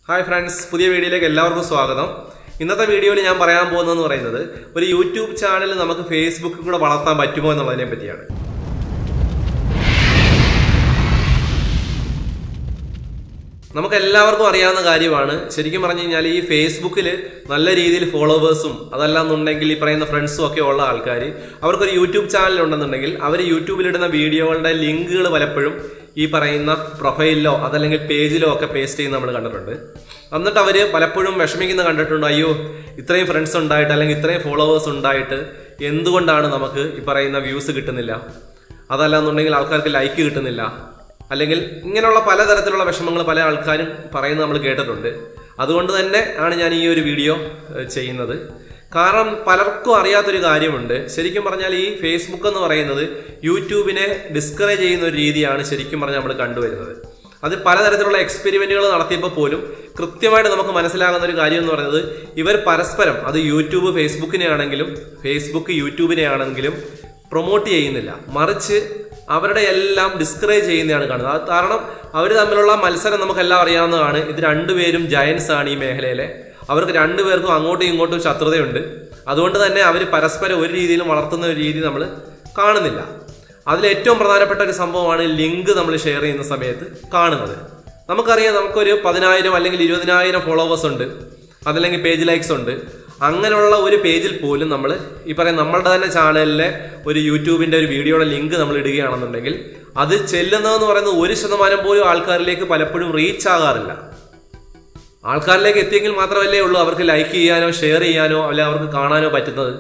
hi friends പുതിയ വീഡിയോയിലേക്ക് എല്ലാവർക്കും സ്വാഗതം ഇന്നത്തെ വീഡിയോയിൽ ഞാൻ പറയാൻ പോകുന്നതെന്ന് പറയുന്നത് ഒരു യൂട്യൂബ് ചാനൽ നമുക്ക് ഫേസ്ബുക്കിൽ കൂടെ വളർത്താൻ പറ്റുമോ എന്നുള്ളതിനെ പറ്റിയാണ് നമുക്ക് എല്ലാവർക്കും അറിയാവുന്ന കാര്യമാണ് ശരിക്കും പറഞ്ഞു കഴിഞ്ഞാൽ ഈ ഫേസ്ബുക്കിൽ നല്ല രീതിയിൽ ഫോളോവേഴ്സും അതല്ലാന്നുണ്ടെങ്കിൽ ഈ പറയുന്ന ഫ്രണ്ട്സും ഒക്കെ ഉള്ള ആൾക്കാർ അവർക്കൊരു യൂട്യൂബ് ചാനൽ ഉണ്ടെന്നുണ്ടെങ്കിൽ അവർ യൂട്യൂബിലിടുന്ന വീഡിയോകളുടെ ലിങ്കുകൾ പലപ്പോഴും ഈ പറയുന്ന പ്രൊഫൈലിലോ അതല്ലെങ്കിൽ പേജിലോ ഒക്കെ പേസ്റ്റ് ചെയ്യുന്ന നമ്മൾ കണ്ടിട്ടുണ്ട് എന്നിട്ട് അവർ പലപ്പോഴും വിഷമിക്കുന്ന കണ്ടിട്ടുണ്ട് അയ്യോ ഇത്രയും ഫ്രണ്ട്സ് ഉണ്ടായിട്ട് അല്ലെങ്കിൽ ഇത്രയും ഫോളോവേഴ്സ് ഉണ്ടായിട്ട് എന്തുകൊണ്ടാണ് നമുക്ക് ഈ പറയുന്ന വ്യൂസ് കിട്ടുന്നില്ല അതല്ലാന്നുണ്ടെങ്കിൽ ആൾക്കാർക്ക് ലൈക്ക് കിട്ടുന്നില്ല അല്ലെങ്കിൽ ഇങ്ങനെയുള്ള പലതരത്തിലുള്ള വിഷമങ്ങൾ പല ആൾക്കാരും പറയുന്നത് നമ്മൾ കേട്ടിട്ടുണ്ട് അതുകൊണ്ട് തന്നെ ആണ് ഞാൻ ഈ ഒരു വീഡിയോ ഏഹ്, ചെയ്യുന്നത് കാരണം പലർക്കും അറിയാത്തൊരു കാര്യമുണ്ട് ശരിക്കും പറഞ്ഞാൽ ഈ ഫേസ്ബുക്ക് എന്ന് പറയുന്നത് യൂട്യൂബിനെ ഡിസ്കറേജ് ചെയ്യുന്ന ഒരു രീതിയാണ് ശരിക്കും പറഞ്ഞാൽ നമ്മൾ കണ്ടുവരുന്നത് അത് പലതരത്തിലുള്ള എക്സ്പെരിമെന്റുകൾ നടത്തിയപ്പോൾ പോലും കൃത്യമായിട്ട് നമുക്ക് മനസ്സിലാകുന്ന ഒരു കാര്യം എന്ന് പറയുന്നത് ഇവർ പരസ്പരം അത് യൂട്യൂബ് ഫേസ്ബുക്കിനെ ആണെങ്കിലും ഫേസ്ബുക്ക് യൂട്യൂബിനെ ആണെങ്കിലും പ്രൊമോട്ട് ചെയ്യുന്നില്ല മറിച്ച് അവരുടെ എല്ലാം ഡിസ്കറേജ് ചെയ്യുന്നതാണ് കാണുന്നത് അത് കാരണം അവർ തമ്മിലുള്ള മത്സരം നമുക്കെല്ലാം അറിയാവുന്നതാണ് ഇത് രണ്ടുപേരും ജയൻസ് ആണ് ഈ മേഖലയിലെ അവർക്ക് രണ്ടുപേർക്കും അങ്ങോട്ടും ഇങ്ങോട്ടും ശത്രുതയുണ്ട് അതുകൊണ്ട് തന്നെ അവർ പരസ്പരം ഒരു രീതിയിലും വളർത്തുന്ന ഒരു രീതി നമ്മൾ കാണുന്നില്ല അതിൽ ഏറ്റവും പ്രധാനപ്പെട്ട ഒരു സംഭവമാണ് ലിങ്ക് നമ്മൾ ഷെയർ ചെയ്യുന്ന സമയത്ത് കാണുന്നത് നമുക്കറിയാം നമുക്കൊരു പതിനായിരം അല്ലെങ്കിൽ ഇരുപതിനായിരം ഫോളോവേഴ്സ് ഉണ്ട് അതല്ലെങ്കിൽ പേജ് ലൈക്സ് ഉണ്ട് അങ്ങനെയുള്ള ഒരു പേജിൽ പോലും നമ്മൾ ഈ പറയുന്ന നമ്മളുടെ തന്നെ ചാനലിലെ ഒരു യൂട്യൂബിന്റെ ഒരു വീഡിയോയുടെ ലിങ്ക് നമ്മൾ ഇടുകയാണെന്നുണ്ടെങ്കിൽ അത് ചെല്ലുന്നതെന്ന് പറയുന്നത് ഒരു ശതമാനം പോലും ആൾക്കാരിലേക്ക് പലപ്പോഴും റീച്ച് ആകാറില്ല ആൾക്കാരിലേക്ക് എത്തിയെങ്കിൽ മാത്രമല്ലേ ഉള്ളൂ അവർക്ക് ലൈക്ക് ചെയ്യാനോ ഷെയർ ചെയ്യാനോ അല്ലെ അവർക്ക് കാണാനോ പറ്റുന്നത്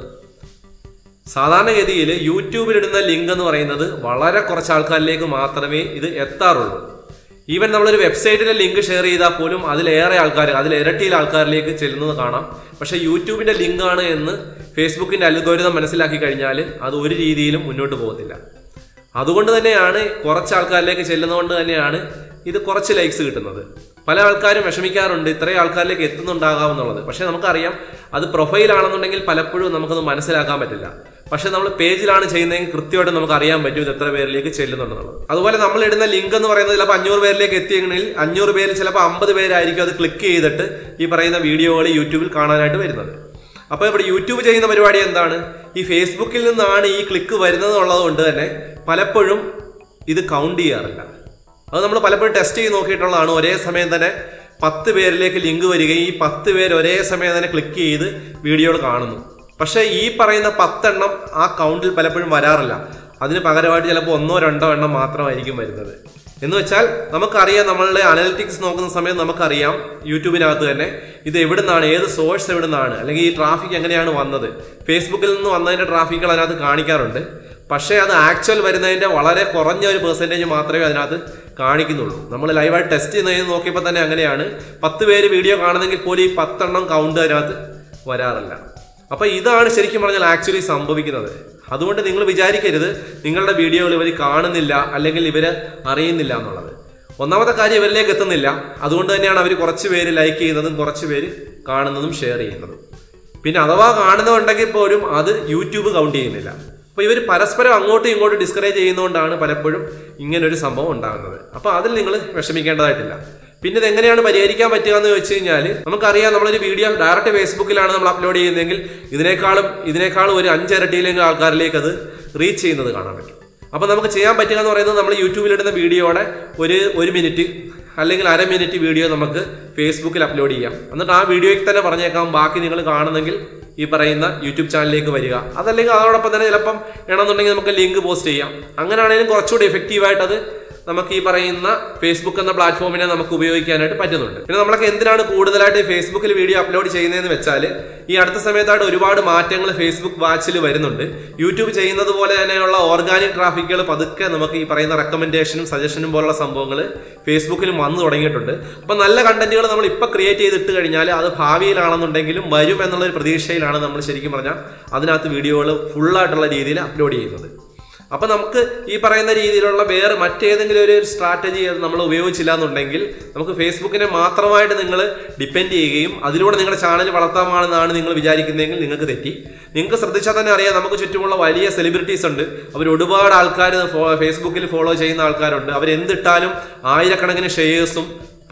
സാധാരണഗതിയിൽ യൂട്യൂബിൽ ഇടുന്ന ലിങ്ക് എന്ന് പറയുന്നത് വളരെ കുറച്ച് ആൾക്കാരിലേക്ക് മാത്രമേ ഇത് എത്താറുള്ളൂ ഈവൻ നമ്മളൊരു വെബ്സൈറ്റിലെ ലിങ്ക് ഷെയർ ചെയ്താൽ പോലും അതിലേറെ ആൾക്കാർ അതിൽ ഇരട്ടിയിൽ ആൾക്കാരിലേക്ക് ചെല്ലുന്നത് കാണാം പക്ഷേ യൂട്യൂബിന്റെ ലിങ്ക് ആണ് എന്ന് ഫേസ്ബുക്കിന്റെ അൽഗോരിതം മനസ്സിലാക്കി കഴിഞ്ഞാൽ അത് ഒരു രീതിയിലും മുന്നോട്ട് പോകത്തില്ല അതുകൊണ്ട് തന്നെയാണ് കുറച്ച് ആൾക്കാരിലേക്ക് ചെല്ലുന്നതുകൊണ്ട് തന്നെയാണ് ഇത് കുറച്ച് ലൈക്സ് കിട്ടുന്നത് പല ആൾക്കാരും വിഷമിക്കാറുണ്ട് ഇത്രയും ആൾക്കാരിലേക്ക് എത്തുന്നുണ്ടാകാം എന്നുള്ളത് പക്ഷെ നമുക്കറിയാം അത് പ്രൊഫൈലാണെന്നുണ്ടെങ്കിൽ പലപ്പോഴും നമുക്കത് മനസ്സിലാക്കാൻ പറ്റില്ല പക്ഷെ നമ്മൾ പേജിലാണ് ചെയ്യുന്നതെങ്കിൽ കൃത്യമായിട്ട് നമുക്ക് അറിയാൻ പറ്റും ഇത് എത്ര പേരിലേക്ക് ചെല്ലുന്നുണ്ടെന്നുള്ളത് അതുപോലെ നമ്മൾ ഇടുന്ന ലിങ്ക് എന്ന് പറയുന്നത് ചിലപ്പോൾ അഞ്ഞൂറ് പേരിലേക്ക് എത്തിയെങ്കിൽ അഞ്ഞൂറ് പേര് ചിലപ്പോൾ അമ്പത് പേരായിരിക്കും അത് ക്ലിക്ക് ചെയ്തിട്ട് ഈ പറയുന്ന വീഡിയോകൾ യൂട്യൂബിൽ കാണാനായിട്ട് വരുന്നത് അപ്പോൾ ഇവിടെ യൂട്യൂബ് ചെയ്യുന്ന പരിപാടി എന്താണ് ഈ ഫേസ്ബുക്കിൽ നിന്നാണ് ഈ ക്ലിക്ക് വരുന്നത് ഉള്ളത് കൊണ്ട് തന്നെ പലപ്പോഴും ഇത് കൗണ്ട് ചെയ്യാറില്ല അത് നമ്മൾ പലപ്പോഴും ടെസ്റ്റ് ചെയ്ത് നോക്കിയിട്ടുള്ളതാണ് ഒരേ സമയം തന്നെ പത്ത് പേരിലേക്ക് ലിങ്ക് വരികയും ഈ പത്ത് പേര് ഒരേ സമയം തന്നെ ക്ലിക്ക് ചെയ്ത് വീഡിയോകൾ കാണുന്നു പക്ഷേ ഈ പറയുന്ന പത്തെണ്ണം ആ കൗണ്ടിൽ പലപ്പോഴും വരാറില്ല അതിന് പകരമായിട്ട് ചിലപ്പോൾ ഒന്നോ രണ്ടോ എണ്ണം മാത്രമായിരിക്കും വരുന്നത് എന്ന് വെച്ചാൽ നമുക്കറിയാം നമ്മളുടെ അനലിറ്റിക്സ് നോക്കുന്ന സമയത്ത് നമുക്കറിയാം യൂട്യൂബിനകത്ത് തന്നെ ഇത് എവിടുന്നാണ് ഏത് സോഴ്സ് എവിടുന്നാണ് അല്ലെങ്കിൽ ഈ ട്രാഫിക് എങ്ങനെയാണ് വന്നത് ഫേസ്ബുക്കിൽ നിന്ന് വന്നതിന്റെ ട്രാഫിക്കുകൾ അതിനകത്ത് കാണിക്കാറുണ്ട് പക്ഷേ അത് ആക്ച്വൽ വരുന്നതിന്റെ വളരെ കുറഞ്ഞ ഒരു പെർസെൻറ്റേജ് മാത്രമേ അതിനകത്ത് കാണിക്കുന്നുള്ളൂ നമ്മൾ ലൈവായിട്ട് ടെസ്റ്റ് ചെയ്യുന്നതിന് നോക്കിയപ്പോൾ തന്നെ അങ്ങനെയാണ് പത്ത് പേര് വീഡിയോ കാണുന്നെങ്കിൽ പോലും ഈ പത്തെണ്ണം കൗണ്ട് അതിനകത്ത് വരാറില്ല അപ്പൊ ഇതാണ് ശരിക്കും പറഞ്ഞാൽ ആക്ച്വലി സംഭവിക്കുന്നത് അതുകൊണ്ട് നിങ്ങൾ വിചാരിക്കരുത് നിങ്ങളുടെ വീഡിയോകൾ ഇവർ കാണുന്നില്ല അല്ലെങ്കിൽ ഇവര് അറിയുന്നില്ല എന്നുള്ളത് ഒന്നാമത്തെ കാര്യം ഇവരിലേക്ക് എത്തുന്നില്ല അതുകൊണ്ട് തന്നെയാണ് അവർ കുറച്ച് പേര് ലൈക്ക് ചെയ്യുന്നതും കുറച്ച് പേര് കാണുന്നതും ഷെയർ ചെയ്യുന്നതും പിന്നെ അഥവാ കാണുന്നുണ്ടെങ്കിൽ പോലും അത് യൂട്യൂബ് കൗണ്ട് ചെയ്യുന്നില്ല അപ്പൊ ഇവർ പരസ്പരം അങ്ങോട്ടും ഇങ്ങോട്ടും ഡിസ്കറേജ് ചെയ്യുന്നതുകൊണ്ടാണ് പലപ്പോഴും ഇങ്ങനൊരു സംഭവം ഉണ്ടാകുന്നത് അപ്പൊ അതിൽ നിങ്ങൾ വിഷമിക്കേണ്ടതായിട്ടില്ല പിന്നെ ഇത് എങ്ങനെയാണ് പരിഹരിക്കാൻ പറ്റുക എന്ന് വെച്ച് കഴിഞ്ഞാൽ നമുക്കറിയാം നമ്മളൊരു വീഡിയോ ഡയറക്റ്റ് ഫേസ്ബുക്കിലാണ് നമ്മൾ അപ്ലോഡ് ചെയ്യുന്നതെങ്കിൽ ഇതിനേക്കാളും ഇതിനേക്കാളും ഒരു അഞ്ചിരട്ടിയിലെങ്കിലും ആൾക്കാരിലേക്ക് അത് റീച്ച് ചെയ്യുന്നത് കാണാൻ പറ്റും അപ്പൊ നമുക്ക് ചെയ്യാൻ പറ്റുക എന്ന് പറയുന്നത് നമ്മൾ യൂട്യൂബിലിടുന്ന വീഡിയോയുടെ ഒരു ഒരു മിനിറ്റ് അല്ലെങ്കിൽ അര മിനിറ്റ് വീഡിയോ നമുക്ക് ഫേസ്ബുക്കിൽ അപ്ലോഡ് ചെയ്യാം എന്നിട്ട് ആ വീഡിയോയ്ക്ക് തന്നെ പറഞ്ഞേക്കാം ബാക്കി നിങ്ങൾ കാണുന്നെങ്കിൽ ഈ പറയുന്ന യൂട്യൂബ് ചാനലിലേക്ക് വരിക അതല്ലെങ്കിൽ അതോടൊപ്പം തന്നെ ചിലപ്പം വേണമെന്നുണ്ടെങ്കിൽ നമുക്ക് ലിങ്ക് പോസ്റ്റ് ചെയ്യാം അങ്ങനെയാണെങ്കിലും കുറച്ചുകൂടി എഫക്റ്റീവായിട്ട് അത് നമുക്ക് ഈ പറയുന്ന ഫേസ്ബുക്ക് എന്ന പ്ലാറ്റ്ഫോമിനെ നമുക്ക് ഉപയോഗിക്കാനായിട്ട് പറ്റുന്നുണ്ട് പിന്നെ നമ്മളൊക്കെ എന്തിനാണ് കൂടുതലായിട്ട് ഫേസ്ബുക്കിൽ വീഡിയോ അപ്ലോഡ് ചെയ്യുന്നതെന്ന് വെച്ചാൽ ഈ അടുത്ത സമയത്തായിട്ട് ഒരുപാട് മാറ്റങ്ങൾ ഫേസ്ബുക്ക് വാച്ചിൽ വരുന്നുണ്ട് യൂട്യൂബ് ചെയ്യുന്നത് പോലെ തന്നെയുള്ള ഓർഗാനിക് ട്രാഫിക്കുകൾ പതുക്കെ നമുക്ക് ഈ പറയുന്ന റെക്കമെൻഡേഷനും സജഷനും പോലുള്ള സംഭവങ്ങൾ ഫേസ്ബുക്കിലും വന്നു തുടങ്ങിയിട്ടുണ്ട് അപ്പം നല്ല കണ്ടന്റുകൾ നമ്മൾ ഇപ്പം ക്രിയേറ്റ് ചെയ്തിട്ട് കഴിഞ്ഞാൽ അത് ഭാവിയിലാണെന്നുണ്ടെങ്കിലും വരും എന്നുള്ള ഒരു പ്രതീക്ഷയിലാണ് നമ്മൾ ശരിക്കും പറഞ്ഞാൽ അതിനകത്ത് വീഡിയോകൾ ഫുള്ളായിട്ടുള്ള രീതിയിൽ അപ്ലോഡ് ചെയ്യുന്നത് അപ്പൊ നമുക്ക് ഈ പറയുന്ന രീതിയിലുള്ള വേറെ മറ്റേതെങ്കിലും ഒരു സ്ട്രാറ്റജി നമ്മൾ ഉപയോഗിച്ചില്ല എന്നുണ്ടെങ്കിൽ നമുക്ക് ഫേസ്ബുക്കിനെ മാത്രമായിട്ട് നിങ്ങൾ ഡിപ്പെൻഡ് ചെയ്യുകയും അതിലൂടെ നിങ്ങളുടെ ചാനൽ വളർത്താമാണെന്നാണ് നിങ്ങൾ വിചാരിക്കുന്നതെങ്കിൽ നിങ്ങൾക്ക് തെറ്റി നിങ്ങൾക്ക് ശ്രദ്ധിച്ചാൽ തന്നെ അറിയാം നമുക്ക് ചുറ്റുമുള്ള വലിയ സെലിബ്രിറ്റീസ് ഉണ്ട് അവർ ഒരുപാട് ആൾക്കാർ ഫേസ്ബുക്കിൽ ഫോളോ ചെയ്യുന്ന ആൾക്കാരുണ്ട് അവർ എന്തിട്ടാലും ആയിരക്കണക്കിന് ഷെയർസും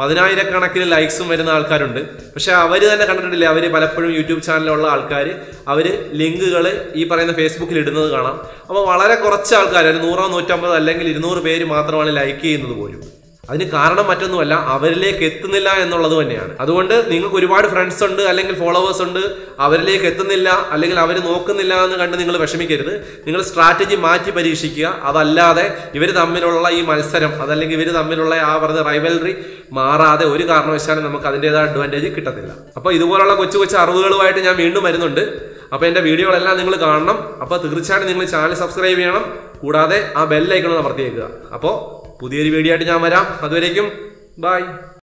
പതിനായിരക്കണക്കിന് ലൈക്സും വരുന്ന ആൾക്കാരുണ്ട് പക്ഷെ അവർ തന്നെ കണ്ടിട്ടില്ലേ അവർ പലപ്പോഴും യൂട്യൂബ് ചാനലിലുള്ള ആൾക്കാർ അവർ ലിങ്കുകൾ ഈ പറയുന്ന ഫേസ്ബുക്കിൽ ഇടുന്നത് കാണാം അപ്പോൾ വളരെ കുറച്ച് ആൾക്കാർ ഒരു നൂറോ നൂറ്റമ്പതോ അല്ലെങ്കിൽ ഇരുന്നൂറ് പേര് മാത്രമാണ് ലൈക്ക് ചെയ്യുന്നത് പോലും അതിന് കാരണം മറ്റൊന്നുമല്ല അവരിലേക്ക് എത്തുന്നില്ല എന്നുള്ളത് തന്നെയാണ് അതുകൊണ്ട് നിങ്ങൾക്ക് ഒരുപാട് ഫ്രണ്ട്സ് ഉണ്ട് അല്ലെങ്കിൽ ഫോളോവേഴ്സ് ഉണ്ട് അവരിലേക്ക് എത്തുന്നില്ല അല്ലെങ്കിൽ അവർ നോക്കുന്നില്ല എന്ന് കണ്ട് നിങ്ങൾ വിഷമിക്കരുത് നിങ്ങൾ സ്ട്രാറ്റജി മാറ്റി പരീക്ഷിക്കുക അതല്ലാതെ ഇവർ തമ്മിലുള്ള ഈ മത്സരം അതല്ലെങ്കിൽ ഇവർ തമ്മിലുള്ള ആ പറഞ്ഞ റൈവലറി മാറാതെ ഒരു കാരണവശാലും നമുക്ക് അതിൻ്റെതായ അഡ്വാൻറ്റേജ് കിട്ടത്തില്ല അപ്പോൾ ഇതുപോലുള്ള കൊച്ചു കൊച്ചു അറിവുകളുമായിട്ട് ഞാൻ വീണ്ടും വരുന്നുണ്ട് അപ്പോൾ എൻ്റെ വീഡിയോകളെല്ലാം നിങ്ങൾ കാണണം അപ്പോൾ തീർച്ചയായിട്ടും നിങ്ങൾ ചാനൽ സബ്സ്ക്രൈബ് ചെയ്യണം കൂടാതെ ആ ബെല്ലൈക്കണം അമർത്തിയേക്കുക അപ്പോൾ പുതിയൊരു വീഡിയോ ആയിട്ട് ഞാൻ വരാം അതുവരേക്കും ബൈ